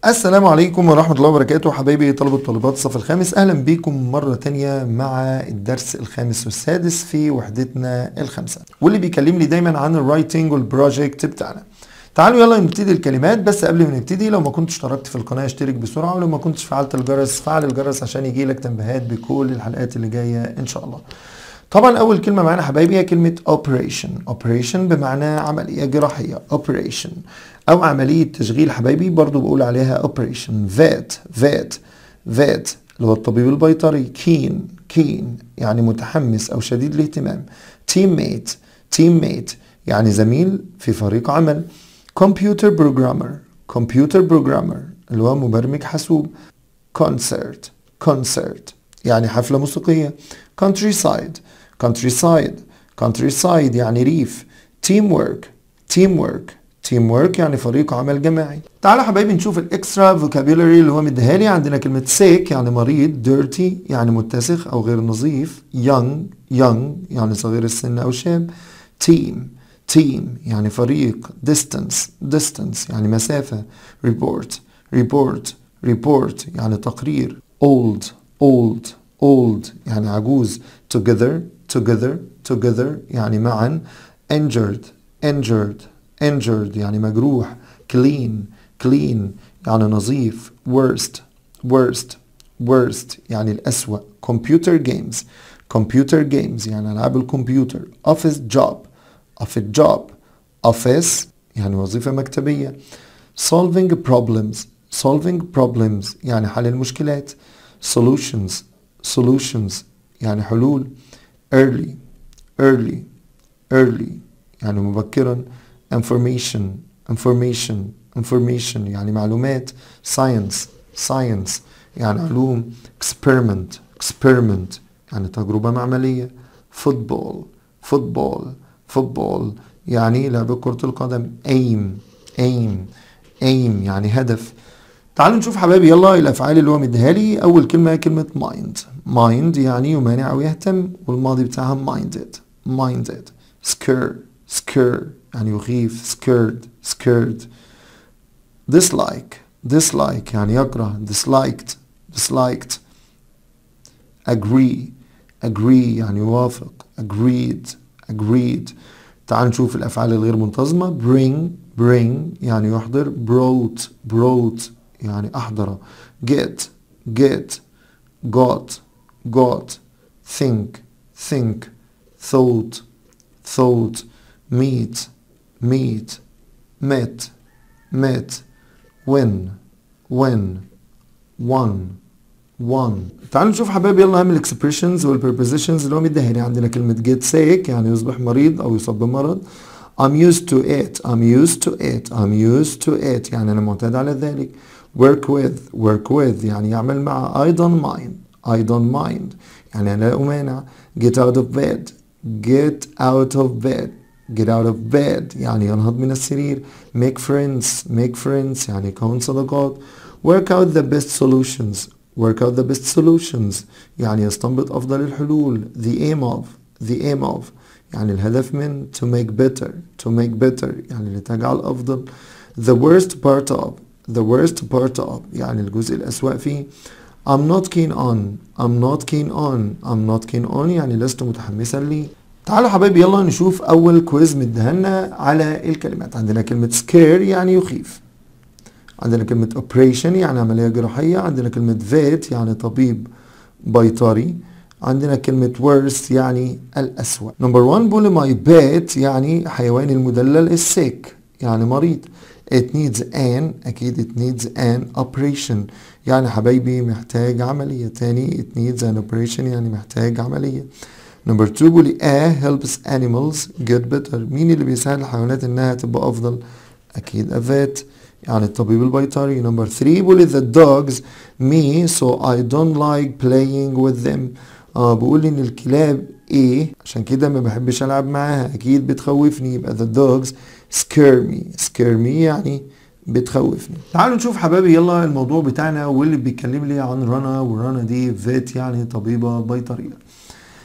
السلام عليكم ورحمة الله وبركاته حبايبي طلبة طالبات الصف الخامس أهلا بكم مرة تانية مع الدرس الخامس والسادس في وحدتنا الخامسة واللي بيكلمني دايما عن الرايتنج والبروجكت بتاعنا تعالوا يلا نبتدي الكلمات بس قبل ما نبتدي لو ما كنتش اشتركت في القناة اشترك بسرعة ولو ما كنتش فعلت الجرس فعل الجرس عشان يجيلك تنبيهات بكل الحلقات اللي جاية ان شاء الله طبعا اول كلمة معانا حبايبي هي كلمة operation operation بمعنى عملية جراحية operation او عملية تشغيل حبايبي برضو بقول عليها operation vet vet vet اللي هو الطبيب البيطري keen keen يعني متحمس او شديد الاهتمام teammate teammate يعني زميل في فريق عمل computer programmer computer programmer اللي هو مبرمج حاسوب concert concert يعني حفلة موسيقية countryside countryside countryside يعني ريف teamwork teamwork teamwork يعني فريق عمل جماعي تعالوا حبايبي نشوف الاكسترا فوكابيولري اللي هو مديها لي عندنا كلمة sick يعني مريض dirty يعني متسخ او غير نظيف young young يعني صغير السن او شاب team team يعني فريق distance distance يعني مسافة report report report يعني تقرير old old old يعني عجوز together together together يعني معا injured injured injured يعني مجروح clean clean يعني نظيف worst worst worst يعني الأسوأ computer games computer games يعني ألعاب الكمبيوتر office job office job office يعني وظيفة مكتبية solving problems solving problems يعني حل المشكلات solutions solutions يعني حلول early early early يعني مبكرا information information information يعني معلومات science science يعني علوم experiment experiment يعني تجربة معملية football football football يعني لعب كرة القدم aim aim aim يعني هدف تعالوا نشوف حبايبي يلا الافعال اللي هو مديها لي اول كلمه هي كلمه mind mind يعني يمانع او يهتم والماضي بتاعها minded minded scare scare يعني يخيف scared scared dislike dislike يعني يكره disliked disliked agree agree يعني يوافق agreed agreed تعال نشوف الافعال الغير منتظمه bring bring يعني يحضر brought brought يعني احضر get get got got think think thought thought meet meet met met win win won won تعالوا نشوف حبايبي يلا اهم الاكسبريشنز والبربوزيشنز اللي هو مديها لي عندنا كلمة get sick يعني يصبح مريض او يصاب بمرض I'm used to it I'm used to it I'm used to it يعني انا معتاد على ذلك work with work with يعني يعمل مع I don't mind I don't mind يعني أنا لا أمانع get out of bed get out of bed get out of bed يعني ينهض من السرير make friends make friends يعني كون صداقات work out the best solutions work out the best solutions يعني يستنبط أفضل الحلول the aim of the aim of يعني الهدف من to make better to make better يعني لتجعل أفضل the worst part of the worst part of يعني الجزء الأسوأ فيه I'm not keen on I'm not keen on I'm not keen on يعني لست متحمسا لي تعالوا حبايبي يلا نشوف أول كويز مدهنا على الكلمات عندنا كلمة scare يعني يخيف عندنا كلمة operation يعني عملية جراحية عندنا كلمة vet يعني طبيب بيطري عندنا كلمة worst يعني الأسوأ نمبر 1 بقول my pet يعني حيواني المدلل السيك يعني مريض it needs an أكيد it needs an operation يعني حبايبي محتاج عملية تاني it needs an operation يعني محتاج عملية نمبر 2 بيقول a helps animals get better مين اللي بيساعد الحيوانات انها تبقى افضل اكيد a vet يعني الطبيب البيطري نمبر 3 بيقول the dogs me so I don't like playing with them اه بيقول ان الكلاب ايه عشان كده ما بحبش العب معاها اكيد بتخوفني يبقى the dogs scare me scare me يعني بتخوفني تعالوا نشوف حبايبي يلا الموضوع بتاعنا واللي بيتكلم لي عن رنا ورنا دي فيت يعني طبيبة بيطرية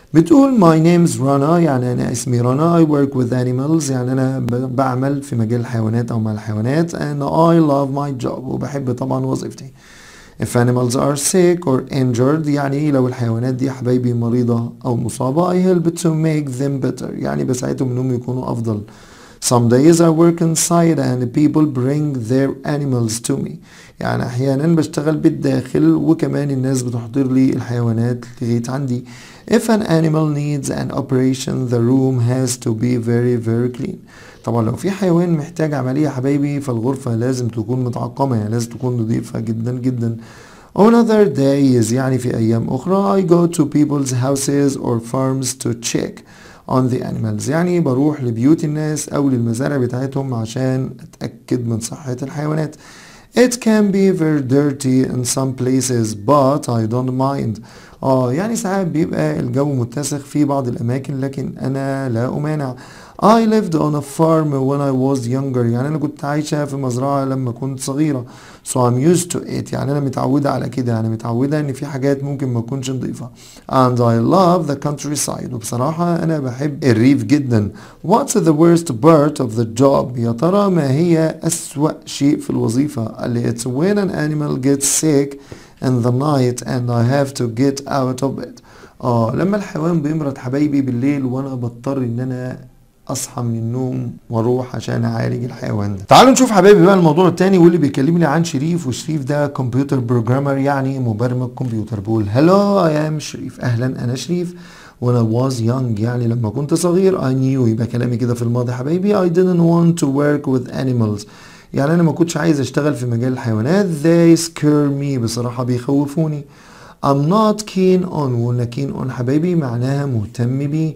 بتقول my name's رنا يعني أنا اسمي رنا I work with animals يعني أنا ب- بعمل في مجال الحيوانات أو مع الحيوانات and I love my job وبحب طبعا وظيفتي If animals are sick or injured يعني لو الحيوانات دي يا حبايبي مريضة أو مصابة I help to make them better يعني بساعدهم إنهم يكونوا أفضل Some days I work inside and people bring their animals to me يعني أحيانا بشتغل بالداخل وكمان الناس بتحضر لي الحيوانات لغاية عندي If an animal needs an operation the room has to be very very clean طبعا لو في حيوان محتاج عملية يا حبايبي فالغرفة لازم تكون متعقمة يعني لازم تكون نظيفة جدا جدا On other days يعني في أيام أخرى I go to people's houses or farms to check on the animals يعني بروح لبيوت الناس أو للمزارع بتاعتهم عشان أتأكد من صحة الحيوانات It can be very dirty in some places but I don't mind اه يعني ساعات بيبقى الجو متسخ في بعض الأماكن لكن أنا لا أمانع I lived on a farm when I was younger يعني أنا كنت عايشة في مزرعة لما كنت صغيرة so I'm used to it يعني أنا متعودة على كده يعني متعودة إن في حاجات ممكن ما تكونش نظيفة and I love the countryside وبصراحة أنا بحب الريف جدا What's the worst part of the job يا ترى ما هي أسوأ شيء في الوظيفة قال لي it's when an animal gets sick in the night and I have to get out of it اه لما الحيوان بيمرض حبايبي بالليل وانا بضطر ان انا اصحى من النوم واروح عشان اعالج الحيوان ده تعالوا نشوف حبايبي بقى الموضوع التاني واللي بيكلمني عن شريف وشريف ده كمبيوتر بروجرامر يعني مبرمج كمبيوتر بقول هلو اي ام شريف اهلا انا شريف وانا was young يعني لما كنت صغير I knew يبقى كلامي كده في الماضي حبايبي I didn't want to work with animals يعني انا ما كنتش عايز اشتغل في مجال الحيوانات they scare me بصراحة بيخوفوني I'm not keen on وقلنا keen on حبايبي معناها مهتم بيه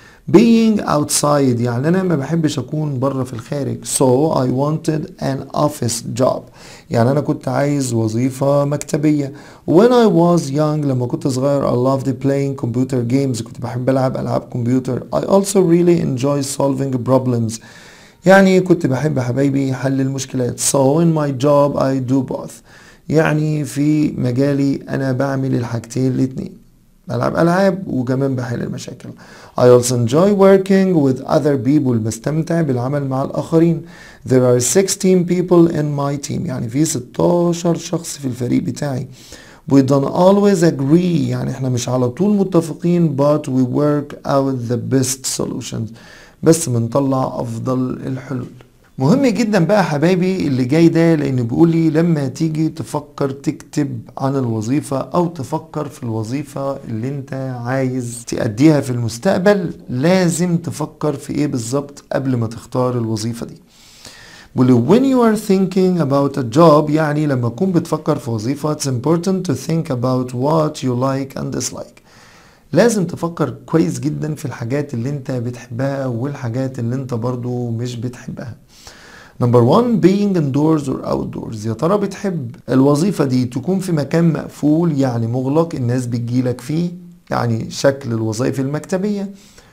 being outside يعني انا ما بحبش اكون بره في الخارج so I wanted an office job يعني انا كنت عايز وظيفة مكتبية when I was young لما كنت صغير I loved playing computer games كنت بحب العب العاب كمبيوتر I also really enjoy solving problems يعني كنت بحب حبايبي حل المشكلات so in my job I do both يعني في مجالي انا بعمل الحاجتين الاتنين بلعب العاب وكمان بحل المشاكل I also enjoy working with other people بستمتع بالعمل مع الاخرين there are 16 people in my team يعني في 16 شخص في الفريق بتاعي we don't always agree يعني احنا مش على طول متفقين but we work out the best solutions بس بنطلع افضل الحلول مهم جدا بقى حبايبي اللي جاي ده لان بيقول لي لما تيجي تفكر تكتب عن الوظيفة او تفكر في الوظيفة اللي انت عايز تأديها في المستقبل لازم تفكر في ايه بالظبط قبل ما تختار الوظيفة دي بيقول لي when you are thinking about a job يعني لما تكون بتفكر في وظيفة it's important to think about what you like and dislike لازم تفكر كويس جدا في الحاجات اللي انت بتحبها والحاجات اللي انت برضو مش بتحبها نمبر 1 being indoors or outdoors يا ترى بتحب الوظيفة دي تكون في مكان مقفول يعني مغلق الناس بتجيلك فيه يعني شكل الوظائف المكتبية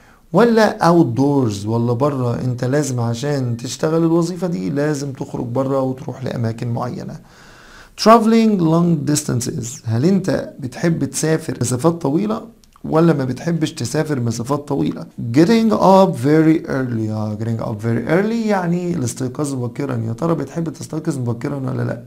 ولا outdoors ولا بره انت لازم عشان تشتغل الوظيفة دي لازم تخرج بره وتروح لأماكن معينة traveling long distances هل انت بتحب تسافر مسافات طويلة ولا ما بتحبش تسافر مسافات طويلة getting up very early آه getting up very early يعني الاستيقاظ مبكرا يا ترى بتحب تستيقظ مبكرا ولا لا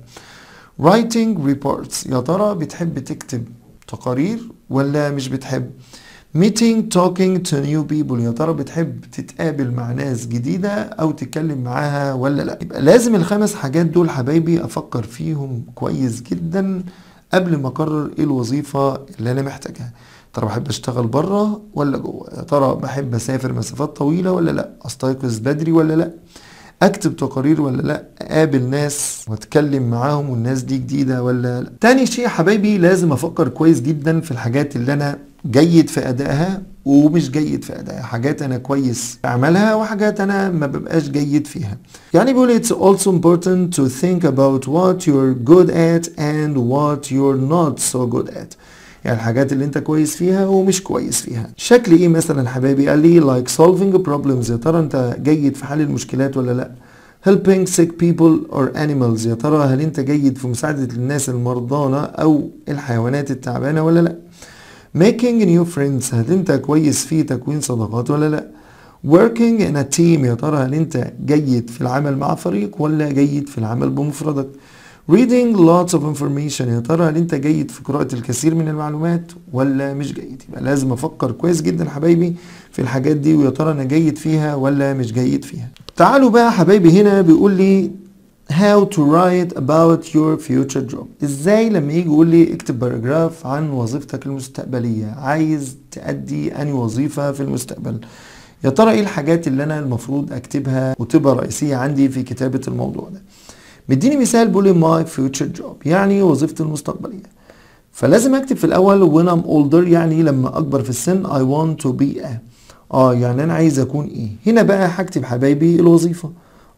writing reports يا ترى بتحب تكتب تقارير ولا مش بتحب meeting talking to new people يا ترى بتحب تتقابل مع ناس جديدة او تتكلم معاها ولا لا يبقى لازم الخمس حاجات دول حبايبي افكر فيهم كويس جدا قبل ما اقرر ايه الوظيفة اللي انا محتاجها ترى بحب اشتغل بره ولا جوه يا ترى بحب اسافر مسافات طويله ولا لا استيقظ بدري ولا لا اكتب تقارير ولا لا اقابل ناس واتكلم معاهم والناس دي جديده ولا لا تاني شيء حبايبي لازم افكر كويس جدا في الحاجات اللي انا جيد في ادائها ومش جيد في ادائها حاجات انا كويس اعملها وحاجات انا ما ببقاش جيد فيها يعني بيقول it's also important to think about what you're good at and what you're not so good at يعني الحاجات اللي انت كويس فيها ومش كويس فيها شكل ايه مثلا حبايبي قال لي like solving problems يا ترى انت جيد في حل المشكلات ولا لا helping sick people or animals يا ترى هل انت جيد في مساعدة الناس المرضانة او الحيوانات التعبانة ولا لا making new friends هل انت كويس في تكوين صداقات ولا لا working in a team يا ترى هل انت جيد في العمل مع فريق ولا جيد في العمل بمفردك reading lots of information يا ترى هل انت جيد في قراءة الكثير من المعلومات ولا مش جيد يبقى لازم افكر كويس جدا حبايبي في الحاجات دي ويا ترى انا جيد فيها ولا مش جيد فيها تعالوا بقى حبايبي هنا بيقول لي how to write about your future job ازاي لما يجي يقول لي اكتب باراجراف عن وظيفتك المستقبلية عايز تأدي اني وظيفة في المستقبل يا ترى ايه الحاجات اللي انا المفروض اكتبها وتبقى رئيسية عندي في كتابة الموضوع ده مديني مثال بيقول لي my future job يعني وظيفتي المستقبلية فلازم اكتب في الاول when I'm older يعني لما اكبر في السن I want to be a اه يعني انا عايز اكون ايه هنا بقى هكتب حبايبي الوظيفة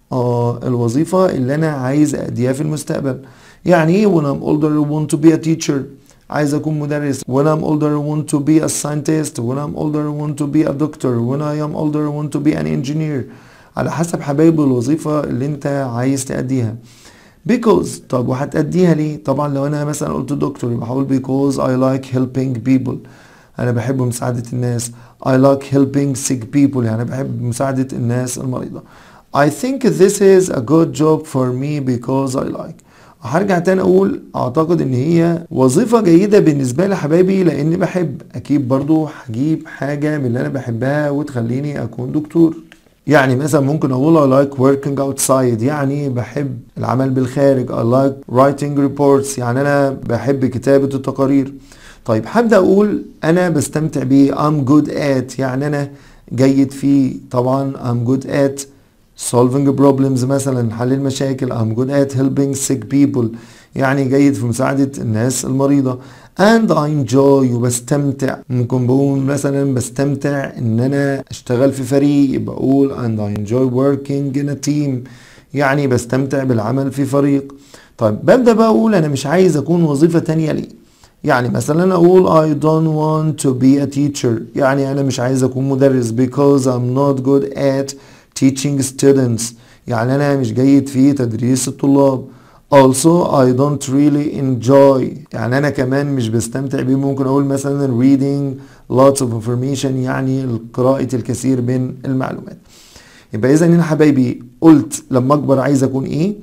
اه الوظيفة اللي انا عايز اديها في المستقبل يعني ايه when I'm older I want to be a teacher عايز اكون مدرس when I'm older I want to be a scientist when I'm older I want to be a doctor when I am older I want to be an engineer على حسب حبايبي الوظيفة اللي انت عايز تأديها because طب وهتأديها ليه طبعا لو انا مثلا قلت دكتور يبقى هقول because I like helping people انا بحب مساعدة الناس I like helping sick people يعني بحب مساعدة الناس المريضة I think this is a good job for me because I like هرجع تاني اقول اعتقد ان هي وظيفة جيدة بالنسبة لي حبايبي لاني بحب اكيد برضو هجيب حاجة من اللي انا بحبها وتخليني اكون دكتور يعني مثلا ممكن اقول I like working outside يعني بحب العمل بالخارج I like writing reports يعني انا بحب كتابة التقارير طيب هبدأ اقول انا بستمتع بيه I'm good at يعني انا جيد فيه طبعا I'm good at solving problems مثلا حل المشاكل I'm good at helping sick people يعني جيد في مساعدة الناس المريضة and I enjoy وبستمتع ممكن بقول مثلا بستمتع ان انا اشتغل في فريق يبقى اقول and I enjoy working in a team يعني بستمتع بالعمل في فريق طيب ببدأ بقى اقول انا مش عايز اكون وظيفة تانية ليه يعني مثلا اقول I don't want to be a teacher يعني انا مش عايز اكون مدرس because I'm not good at teaching students يعني انا مش جيد في تدريس الطلاب also I don't really enjoy يعني انا كمان مش بستمتع بيه ممكن اقول مثلا reading lots of information يعني قراءة الكثير من المعلومات يبقى اذا هنا حبايبي قلت لما اكبر عايز اكون ايه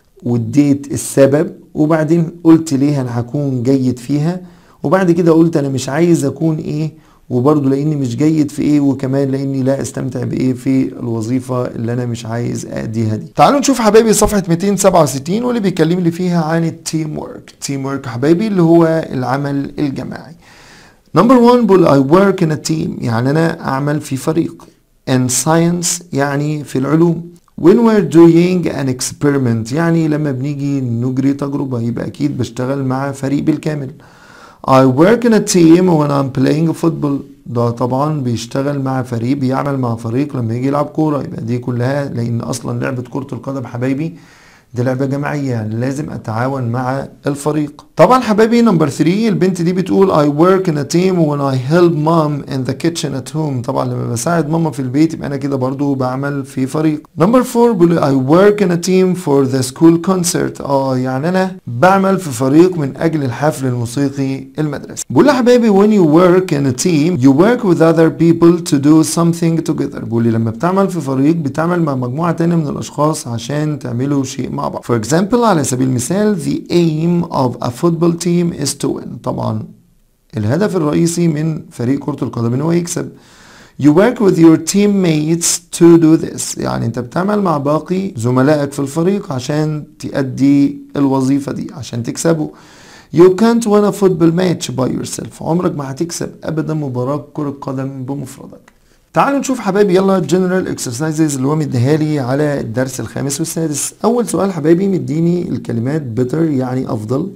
واديت السبب وبعدين قلت ليه انا هكون جيد فيها وبعد كده قلت انا مش عايز اكون ايه وبرضه لاني مش جيد في ايه وكمان لاني لا استمتع بايه في الوظيفه اللي انا مش عايز اديها دي تعالوا نشوف حبايبي صفحه 267 واللي بيكلم لي فيها عن التيم ورك التيم ورك حبايبي اللي هو العمل الجماعي نمبر 1 بقول I work in a team يعني انا اعمل في فريق in science يعني في العلوم when we're doing an experiment يعني لما بنيجي نجري تجربة يبقى أكيد بشتغل مع فريق بالكامل I work in a team when I'm playing football ده طبعا بيشتغل مع فريق بيعمل مع فريق لما يجي يلعب كورة يبقى دي كلها لأن أصلا لعبة كرة القدم حبايبي دي لعبة جماعية يعني لازم أتعاون مع الفريق طبعا حبايبي نمبر 3 البنت دي بتقول I work in a team when I help mom in the kitchen at home طبعا لما بساعد ماما في البيت يبقى أنا كده برضو بعمل في فريق نمبر 4 بيقول I work in a team for the school concert اه يعني أنا بعمل في فريق من أجل الحفل الموسيقي المدرسي بقول حبايبي when you work in a team you work with other people to do something together بقول لي لما بتعمل في فريق بتعمل مع مجموعة تانية من الأشخاص عشان تعملوا شيء مع بعض for example على سبيل المثال the aim of a football team is to win طبعا الهدف الرئيسي من فريق كرة القدم ان هو يكسب You work with your teammates to do this يعني انت بتعمل مع باقي زملائك في الفريق عشان تأدي الوظيفة دي عشان تكسبوا You can't win a football match by yourself عمرك ما هتكسب ابدا مباراة كرة قدم بمفردك تعالوا نشوف حبايبي يلا جنرال اكسرسايزز اللي هو مديها لي على الدرس الخامس والسادس اول سؤال حبايبي مديني الكلمات better يعني افضل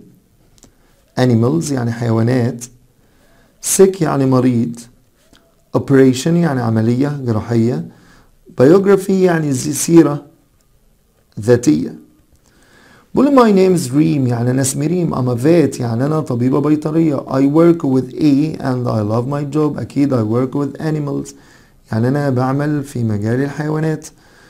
animals يعني حيوانات sick يعني مريض operation يعني عملية جراحية biography يعني سيرة ذاتية بقول my name is ريم يعني أنا اسمي ريم I'm a vet يعني أنا طبيبة بيطرية I work with A and I love my job أكيد I work with animals يعني أنا بعمل في مجال الحيوانات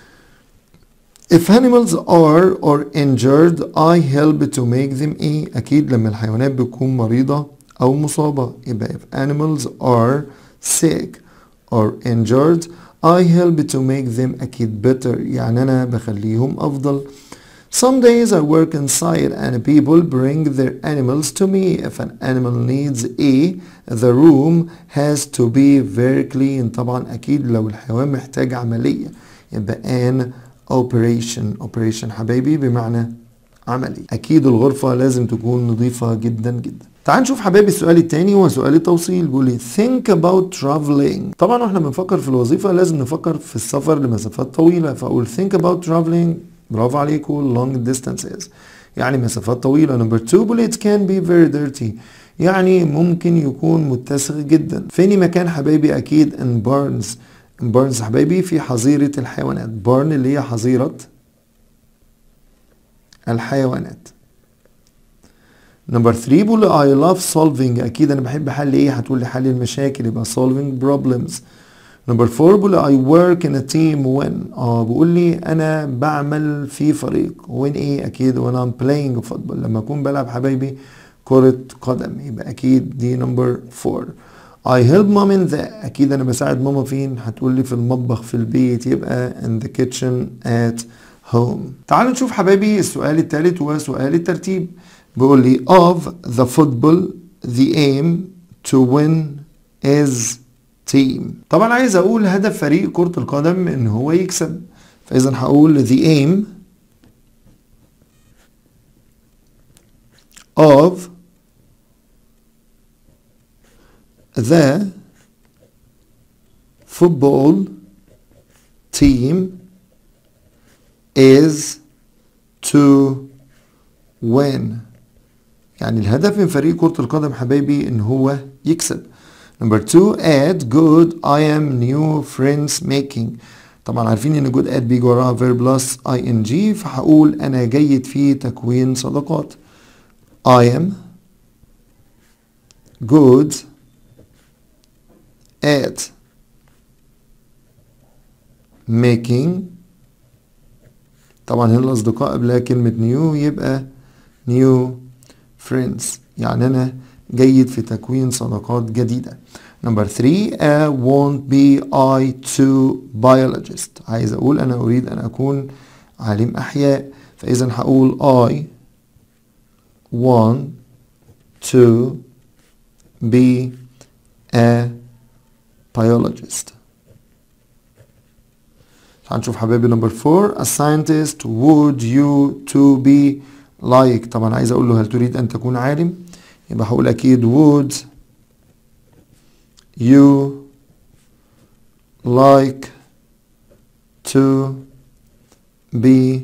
If animals are or injured I help to make them A أكيد لما الحيوانات بتكون مريضة أو مصابة يبقى if animals are sick or injured I help to make them أكيد better يعني أنا بخليهم أفضل Some days I work inside and people bring their animals to me. If an animal needs A, the room has to be very clean. طبعا أكيد لو الحيوان محتاج عملية يبقى an operation. Operation حبايبي بمعنى عملي. أكيد الغرفة لازم تكون نظيفة جدا جدا. تعال نشوف حبايبي السؤال التاني هو سؤال التوصيل بيقول لي think about traveling طبعا واحنا بنفكر في الوظيفة لازم نفكر في السفر لمسافات طويلة فأقول think about traveling برافو عليكم long distances يعني مسافات طويلة نمبر 2 بيقول it can be very dirty يعني ممكن يكون متسخ جدا فيني مكان حبايبي أكيد in barns in barns حبايبي في حظيرة الحيوانات barn اللي هي حظيرة الحيوانات نمبر 3 بقول I love solving أكيد أنا بحب حل إيه هتقول لي حل المشاكل يبقى solving problems نمبر 4 بقول I work in a team when اه بيقول لي أنا بعمل في فريق when إيه أكيد when I'm playing football لما أكون بلعب حبايبي كرة قدم يبقى أكيد دي نمبر 4 I help mom in the أكيد أنا بساعد ماما فين هتقول لي في المطبخ في البيت يبقى in the kitchen at home تعالوا نشوف حبايبي السؤال الثالث وسؤال الترتيب بيقول لي of the football the aim to win is team طبعا عايز اقول هدف فريق كرة القدم ان هو يكسب فاذا هقول the aim of the football team is to win يعني الهدف من فريق كرة القدم حبايبي ان هو يكسب Number two, add good I am new friends making. طبعا عارفين ان good add بيجي وراها verb plus ing فهقول انا جيد في تكوين صداقات. I am good at making طبعا هنا الأصدقاء قبلها كلمة new يبقى new friends يعني أنا جيد في تكوين صداقات جديدة نمبر 3 uh, won't be I to biologist عايز أقول أنا أريد أن أكون عالم أحياء فإذا هقول I want to be a biologist هنشوف حبايبي نمبر 4 a scientist would you to be like طبعا عايز اقول له هل تريد ان تكون عالم يبقى هقول اكيد would you like to be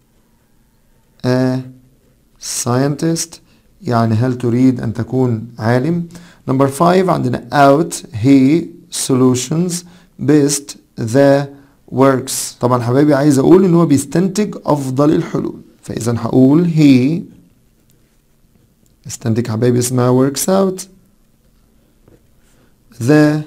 a scientist يعني هل تريد ان تكون عالم نمبر 5 عندنا out he solutions best the works طبعا حبايبي عايز اقول ان هو بيستنتج افضل الحلول فاذا هقول he استنتج حبايبي اسمها works out the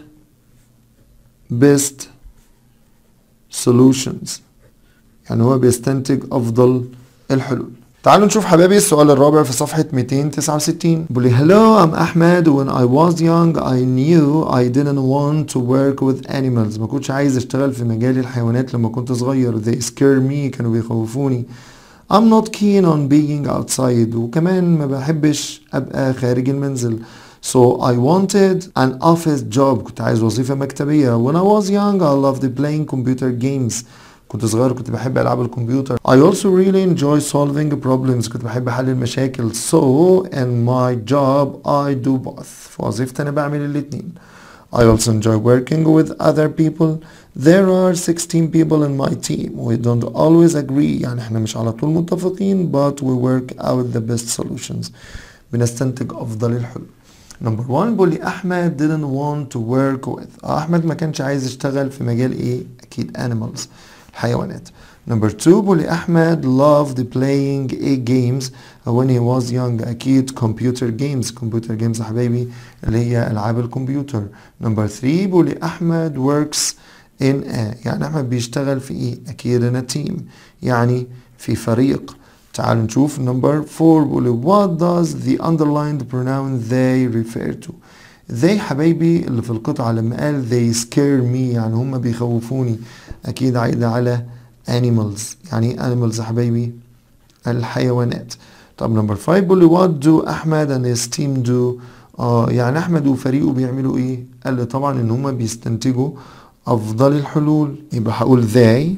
best solutions يعني هو بيستنتج افضل الحلول تعالوا نشوف حبايبي السؤال الرابع في صفحة 269 بيقول لي Hello I'm أحمد when I was young I knew I didn't want to work with animals ما كنتش عايز اشتغل في مجال الحيوانات لما كنت صغير they scare me كانوا بيخوفوني I'm not keen on being outside وكمان ما بحبش أبقى خارج المنزل So I wanted an office job كنت عايز وظيفة مكتبية When I was young I loved playing computer games كنت صغير كنت بحب ألعاب الكمبيوتر I also really enjoy solving problems كنت بحب حل المشاكل So in my job I do both في وظيفتي أنا بعمل الاتنين I also enjoy working with other people. There are 16 people in my team. We don't always agree يعني احنا مش على طول متفقين but we work out the best solutions. بنستنتج أفضل الحلول. نمبر 1 بيقول لي أحمد didn't want to work with. آه أحمد ما كانش عايز يشتغل في مجال إيه؟ أكيد animals الحيوانات. نمبر 2 بيقول لي أحمد loved playing a games when he was young أكيد computer games computer games يا حبايبي اللي هي ألعاب الكمبيوتر نمبر 3 بيقول لي أحمد works in a يعني أحمد بيشتغل في إيه أكيد in a team يعني في فريق تعالوا نشوف number 4 بيقول what does the underlined pronoun they refer to they حبايبي اللي في القطعة لما قال they scare me يعني هم بيخوفوني أكيد عايدة على animals يعني ايه animals يا حبايبي الحيوانات طب نمبر 5 بيقول لي what do أحمد and his team do اه يعني أحمد وفريقه بيعملوا إيه؟ قال لي طبعا إن هم بيستنتجوا أفضل الحلول يبقى هقول they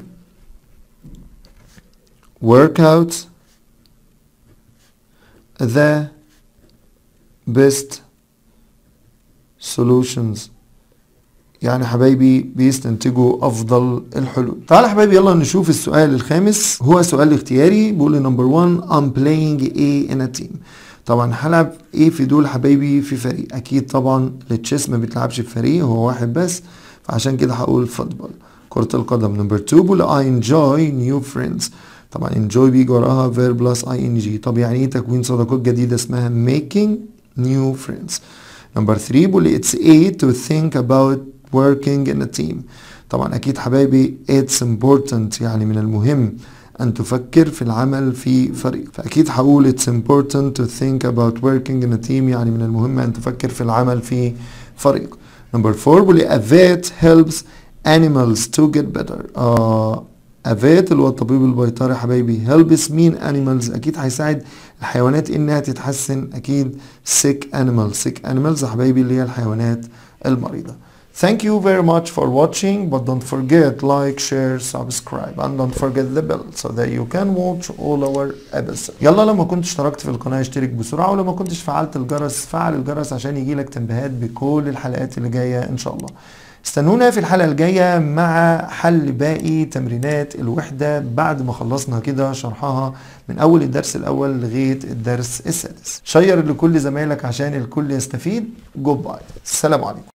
work out the best solutions يعني حبايبي بيستنتجوا افضل الحلول تعال حبايبي يلا نشوف السؤال الخامس هو سؤال اختياري بيقول لي نمبر 1 I'm playing A in a team طبعا هلعب ايه في دول حبايبي في فريق اكيد طبعا التشيس ما بيتلعبش في فريق هو واحد بس فعشان كده هقول فوتبول كرة القدم نمبر 2 بيقول I enjoy new friends طبعا enjoy بيجي وراها verb plus ing طب يعني ايه تكوين صداقات جديدة اسمها making new friends نمبر 3 بيقول لي it's a to think about working in a team طبعا اكيد حبايبي it's important يعني من المهم ان تفكر في العمل في فريق فاكيد هقول it's important to think about working in a team يعني من المهم ان تفكر في العمل في فريق نمبر 4 بيقول لي a vet helps animals to get better آه a vet اللي هو الطبيب البيطري يا حبايبي helps مين animals اكيد هيساعد الحيوانات انها تتحسن اكيد sick animals sick animals يا حبايبي اللي هي الحيوانات المريضة Thank you very much for watching but don't forget like, share, subscribe and don't forget the bell so that you can watch all our episodes يلا لو ما كنتش اشتركت في القناة اشترك بسرعة ولو ما كنتش فعلت الجرس فعل الجرس عشان يجيلك تنبيهات بكل الحلقات اللي جاية ان شاء الله استنونا في الحلقة الجاية مع حل باقي تمرينات الوحدة بعد ما خلصنا كده شرحها من أول الدرس الأول لغاية الدرس السادس شير لكل زمايلك عشان الكل يستفيد جود باي السلام عليكم